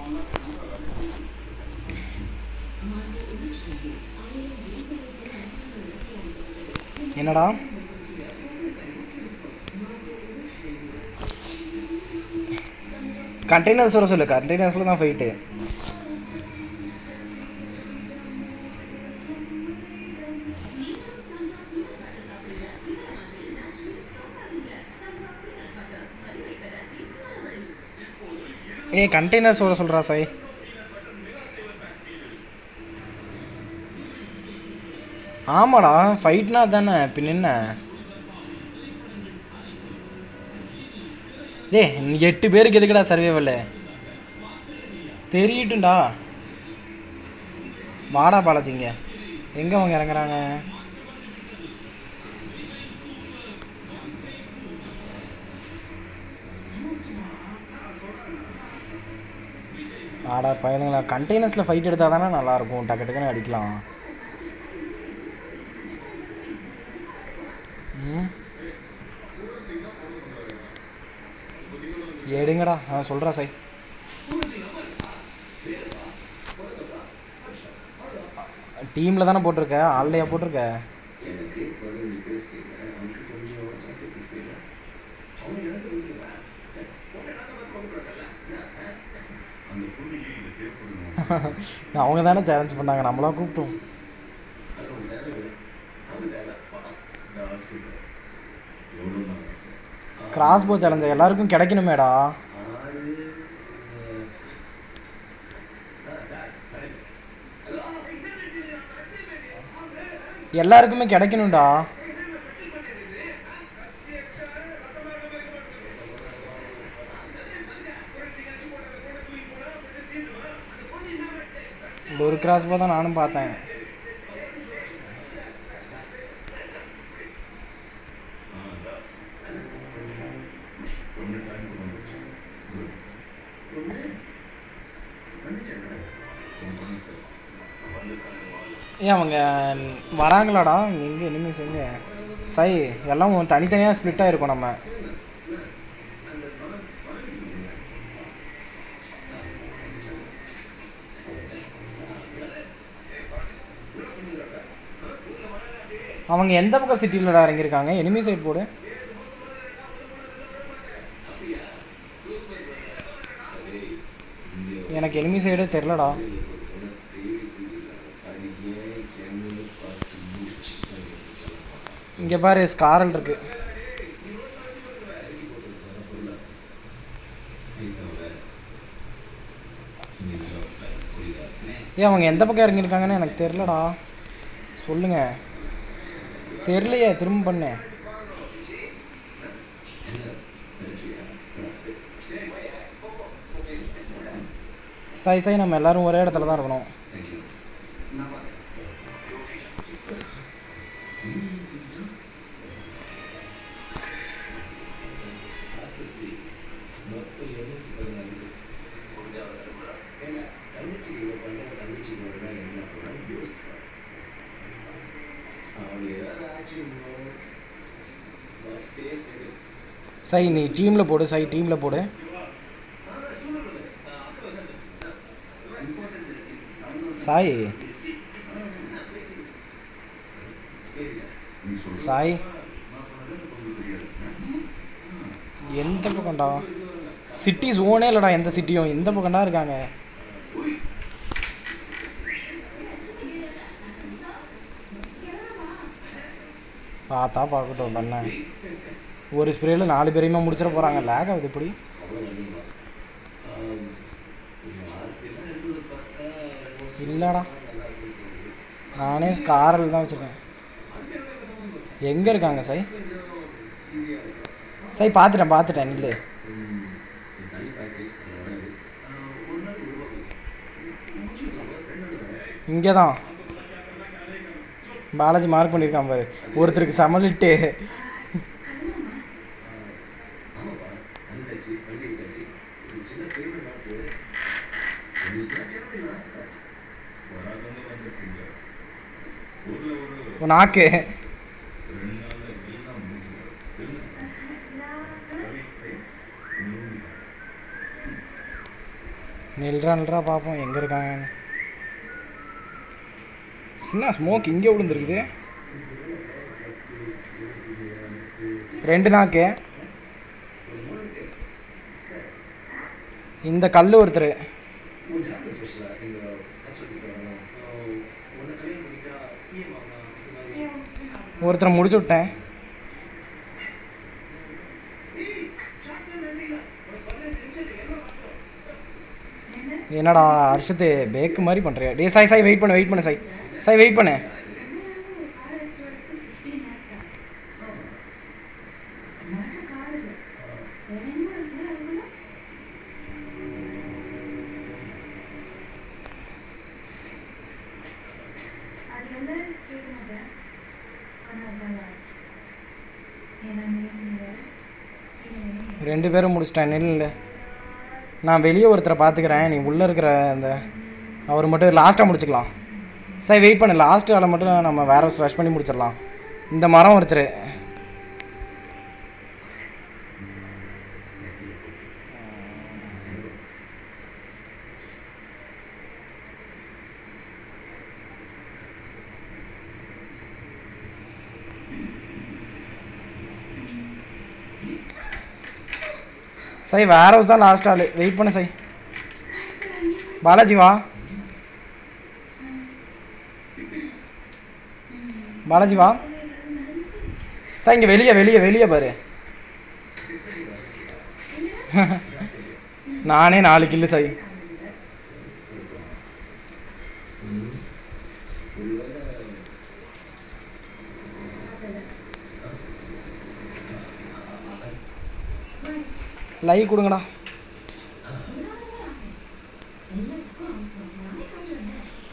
என்னடா கண்டெய்னர்ஸ் வர சொல்லு கண்டெய்னர்ஸ்ல தான் ஃபைட்டு ஏய் கண்டெய்னர்ஸ் வர சொல்றா சாய் ஆமாடா ஃபைட்னா தானே பின்ன என்ன டேய் நீ எட்டு பேருக்கு எதுக்குடா சர்வேவல் தெரியட்டும்டா வாடா பாலாஜிங்க எங்க அவங்க இறங்குறாங்க ஆடா பையனுங்களா கண்டெய்னர்ஸில் ஃபைட் எடுத்தால் தானே நல்லாயிருக்கும் டக்கு டக்குன்னு அடிக்கலாம் ம் எடுங்கடா ஆ சொல்கிறா சை டீமில் தானே போட்டிருக்க ஆள்லையா போட்டிருக்க எனக்கு பதில் நீ பேசுறீங்க அவனுக்கு கொஞ்சம் ஜாஸ்தி பேசுறீங்க அவன் எனக்கு புரியுதுல அந்த பொண்ணுக்கு இந்த தேவைப்படணும் அவங்க தானே சேலஞ்ச் பண்ணாங்க நம்மளா கூப்பிட்டோம் அது அவன் தேவை இல்லை. அவன் தேவை பணம் இந்த ஹாஸ்பிட்டல் எவ்வளோ நாள் கிராஸ் போ சேலஞ்ச் எல்லாருக்கும் கிடைக்கணுமேடா ஆறு எல்லாருக்குமே கிடைக்கணும்டா இந்த ஒரு கிராஸ் போ தான் நானும் பார்த்தேன் ஒன்று டைம் வந்துச்சு பொண்ணு வந்துச்சேன் உன் பொண்ணு வந்து ஏன் அவங்க வராங்களாடா எங்க எனிமீஸ் எங்க சை எல்லாம் தனித்தனியாக ஸ்ப்ளிட் ஆயிருக்கும் நம்ம அவங்க எந்த பக்கம் சிட்டிலடா இறங்கியிருக்காங்க எனிமி சைடு போடு எனக்கு எனிமி சைடே தெரிலடா இங்க பாரு ஸ்காரல் இருக்கு ஏன் அவங்க எந்த பக்கம் இறங்கியிருக்காங்கன்னு எனக்கு தெரிலடா சொல்லுங்க தெரிலையே திரும்ப பண்ணு சாய் சாய் நம்ம எல்லாரும் ஒரே இடத்துல தான் இருக்கணும் ஆஸ்பத்திரி மொத்தம் எழுநூத்தி பதினாலு ஏன்னா தங்கச்சி இவ்வளோ பண்ண தங்கச்சி வரனா என்ன பண்ணா யோசிப்பான் அவன் ஏதாவது ஆச்சு பேசுறது சாய் நீ டீம்ல போடு சாய் டீம்ல போடு சாய் சாய் எந்த பக்கம்டா சிட்டி ஓனே இல்லடா எந்த சிட்டியும் எந்த பக்கம்டா இருக்காங்க பார்த்தா பார்க்கட்டும் பண்ண ஒரு ஸ்ப்ரேல நாலு பேரையுமே முடிச்சிட போறாங்க லேக் ஆகுது எப்படி அவ்வளோ நன்றிமா வார்த்தையெல்லாம் எடுத்தது பார்த்தா almost இல்லடா நல்லா இருக்கும் நானே ஸ்காரல் தான் வச்சிருக்கேன் எங்க இருக்காங்க சை சை பார்த்துட்டேன் பார்த்துட்டேன் நில்லு ம், இந்த தனி பேக்கரி அது வராது ஆஹ், ஒரு நாள் உருவாக்கும் முடிச்சுக்கலாம் ஃப்ரெண்டோட இங்கே தான் பாலாஜி மார்க் பண்ணியிருக்கான் பாரு ஒருத்தருக்கு சமலிட்டு ஆமாப்பா வந்தாச்சு வண்டி விட்டாச்சு ஒரு சின்ன பேமெண்ட் மாத்து கொஞ்சம் சின்ன பேமெண்ட் வராதவங்க வந்திருக்கீங்க ஊர்ல ஒரு உன் நாக்கு ரெண்டு நாள்ல எல்லாம் முடிஞ்சிடும் ரவி, ரவி, நூறு. நில்றா நில்றா பார்ப்போம் எங்கே இருக்காங்க சின்ன ஸ்மோக் இங்கே விழுந்துருக்குது ரெண்டு நாக்கு இந்த கல் ஒருத்தர் உன் ஜாதக ஸ்பெஷலா இந்த ஹாஸ்பிட்டலுக்கு வரணும் உன்னை கல்யாணம் பண்ணிட்டா சிஎம் ஆகலாம் அந்த மாதிரி ஒருத்தரை முடிச்சு விட்டேன் என்னடா அர்ஷத்து பேக்கு மாதிரி பண்றியா டேய் சாய் சாய் வெயிட் பண்ணு வெயிட் பண்ணு சாய் சாய் வெயிட் பண்ணு ரெண்டு பேரும் முடிச்சிட்டேன் நெல் நான் வெளியே ஒருத்தரை பார்த்துக்கிறேன் நீ உள்ளே இருக்கிற அந்த அவர் மட்டும் லாஸ்ட்டாக முடிச்சுக்கலாம் சார் வெயிட் பண்ணு லாஸ்ட் ஆளை மட்டும் நம்ம வேற ரஷ் பண்ணி முடிச்சிடலாம் இந்த மரம் ஒருத்தர் சை வேற ஹவுஸ் தான் லாஸ்ட் ஆளு வெயிட் பண்ணு சை பாலாஜி வா பாலாஜி வா சார் இங்க வெளியே வெளியே வெளியே பாரு நானே நாலு கில்லு சாய் லைக் கொடுங்கடா